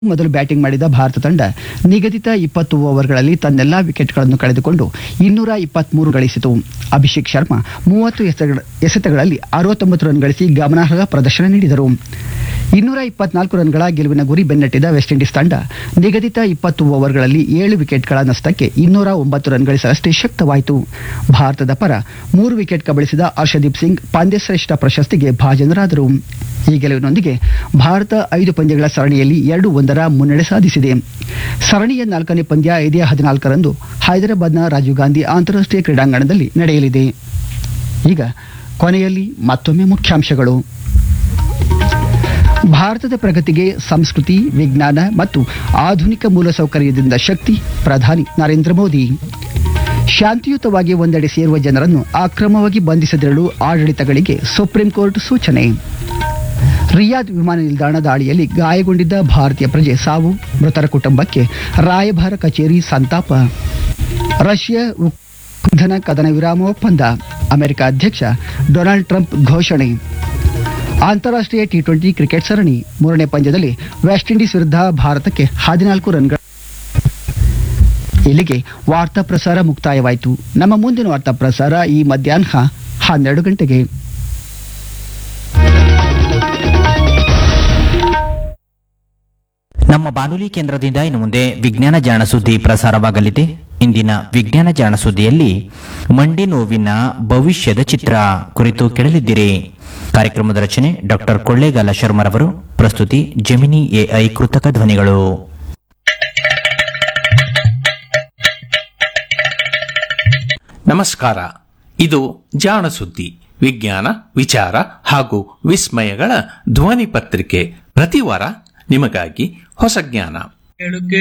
ಮೊದಲು ಬ್ಯಾಟಿಂಗ್ ಮಾಡಿದ ಭಾರತ ತಂಡ ನಿಗದಿತ ಇಪ್ಪತ್ತು ಓವರ್ಗಳಲ್ಲಿ ತನ್ನೆಲ್ಲಾ ವಿಕೆಟ್ಗಳನ್ನು ಕಳೆದುಕೊಂಡು ಇನ್ನೂರ ಇಪ್ಪತ್ಮೂರು ಗಳಿಸಿತು ಅಭಿಷೇಕ್ ಶರ್ಮಾ ಮೂವತ್ತು ಎಸೆತಗಳ- ಎಸೆತಗಳಲ್ಲಿ ಅರವತ್ತೊಂಬತ್ತು ರನ್ ಗಳಿಸಿ ಗಮನಾರ್ಹ ಪ್ರದರ್ಶನ ನೀಡಿದರು ಇನ್ನೂರ ಇಪ್ಪತ್ನಾಲ್ಕು ರನ್ಗಳ ಗೆಲುವಿನ ಗುರಿ ಬೆನ್ನಟ್ಟಿದ ವೆಸ್ಟ್ ಇಂಡೀಸ್ ತಂಡ ನಿಗದಿತ ಇಪ್ಪತ್ತು ಓವರ್ಗಳಲ್ಲಿ ಏಳು ವಿಕೆಟ್ಗಳ ನಷ್ಟಕ್ಕೆ ಇನ್ನೂರ ಒಂಬತ್ತು ರನ್ ಗಳಿಸಲಷ್ಟೇ ಶಕ್ತವಾಯಿತು ಭಾರತದ ಪರ ಮೂರು ವಿಕೆಟ್ ಕಬಳಿಸಿದ ಹರ್ಷದೀಪ್ ಸಿಂಗ್ ಪಂದ್ಯಶ್ರೇಷ್ಠ ಪ್ರಶಸ್ತಿಗೆ ಭಾಜನರಾದರು ಈ ಗೆಲುವಿನೊಂದಿಗೆ ಭಾರತ ಐದು ಪಂದ್ಯಗಳ ಸರಣಿಯಲ್ಲಿ ಎರಡು ಒಂದರ ಮುನ್ನಡೆ ಸಾಧಿಸಿದೆ ಸರಣಿಯ ನಾಲ್ಕನೇ ಪಂದ್ಯ ಇದೇ ಹದಿನಾಲ್ಕರಂದು ಹೈದರಾಬಾದ್ನ ರಾಜೀವ್ ಗಾಂಧಿ ಅಂತಾರಾಷ್ಟ್ರೀಯ ಕ್ರೀಡಾಂಗಣದಲ್ಲಿ ನಡೆಯಲಿದೆ ಈಗ ಕೊನೆಯಲ್ಲಿ ಮತ್ತೊಮ್ಮೆ ಮುಖ್ಯಾಂಶಗಳು ಭಾರತದ ಪ್ರಗತಿಗೆ ಸಂಸ್ಕೃತಿ ವಿಜ್ಞಾನ ಮತ್ತು ಆಧುನಿಕ ಮೂಲಸೌಕರ್ಯದಿಂದ ಶಕ್ತಿ ಪ್ರಧಾನಿ ನರೇಂದ್ರ ಮೋದಿ ಶಾಂತಿಯುತವಾಗಿ ಒಂದೆಡೆ ಸೇರುವ ಜನರನ್ನು ಅಕ್ರಮವಾಗಿ ಬಂಧಿಸದಿರಲು ಆಡಳಿತಗಳಿಗೆ ಸುಪ್ರೀಂ ಕೋರ್ಟ್ ಸೂಚನೆ ರಿಯಾದ್ ವಿಮಾನ ನಿಲ್ದಾಣ ದಾಳಿಯಲ್ಲಿ ಗಾಯಗೊಂಡಿದ್ದ ಭಾರತೀಯ ಪ್ರಜೆ ಸಾವು ಮೃತರ ಕುಟುಂಬಕ್ಕೆ ರಾಯಭಾರ ಕಚೇರಿ ಸಂತಾಪ ರಷ್ಯಾ ಉಕ್ರೇನ್ ಕದನ ವಿರಾಮ ಒಪ್ಪಂದ ಅಮೆರಿಕ ಅಧ್ಯಕ್ಷ ಡೊನಾಲ್ಡ್ ಟ್ರಂಪ್ ಘೋಷಣೆ ಅಂತಾರಾಷ್ಟ್ರೀಯ ಟಿ ಟ್ವೆಂಟಿ ಕ್ರಿಕೆಟ್ ಸರಣಿ ಮೂರನೇ ಪಂದ್ಯದಲ್ಲಿ ವೆಸ್ಟ್ ಇಂಡೀಸ್ ವಿರುದ್ಧ ಭಾರತಕ್ಕೆ ಹದಿನಾಲ್ಕು ರನ್ಗಳ ಇಲ್ಲಿಗೆ ವಾರ್ತಾ ಪ್ರಸಾರ ಮುಕ್ತಾಯವಾಯಿತು ನಮ್ಮ ಮುಂದಿನ ವಾರ್ತಾ ಪ್ರಸಾರ ಈ ಮಧ್ಯಾಹ್ನ ಹನ್ನೆರಡು ಗಂಟೆಗೆ ನಮ್ಮ ಬಾನುಲಿ ಕೇಂದ್ರದಿಂದ ಇನ್ನು ಮುಂದೆ ವಿಜ್ಞಾನ ಜಾಣ ಸುದ್ದಿ ಪ್ರಸಾರವಾಗಲಿದೆ ಇಂದಿನ ವಿಜ್ಞಾನ ಜಾಣ ಸುದ್ದಿಯಲ್ಲಿ ಮಂಡಿ ನೋವಿನ ಭವಿಷ್ಯದ ಚಿತ್ರ ಕುರಿತು ಕೇಳಲಿದ್ದೀರಿ ಕಾರ್ಯಕ್ರಮದ ರಚನೆ ಡಾಕ್ಟರ್ ಕೊಳ್ಳೇಗಾಲ ಶರ್ಮರವರು ಪ್ರಸ್ತುತಿ ಜಮಿನಿ ಎಐ ಕೃತಕ ಧ್ವನಿಗಳು ನಮಸ್ಕಾರ ಇದು ಜಾಣ ಸುದ್ದಿ ವಿಜ್ಞಾನ ವಿಚಾರ ಹಾಗೂ ವಿಸ್ಮಯಗಳ ಧ್ವನಿ ಪತ್ರಿಕೆ ಪ್ರತಿ ವಾರ ನಿಮಗಾಗಿ ಹೊಸ ಜ್ಞಾನ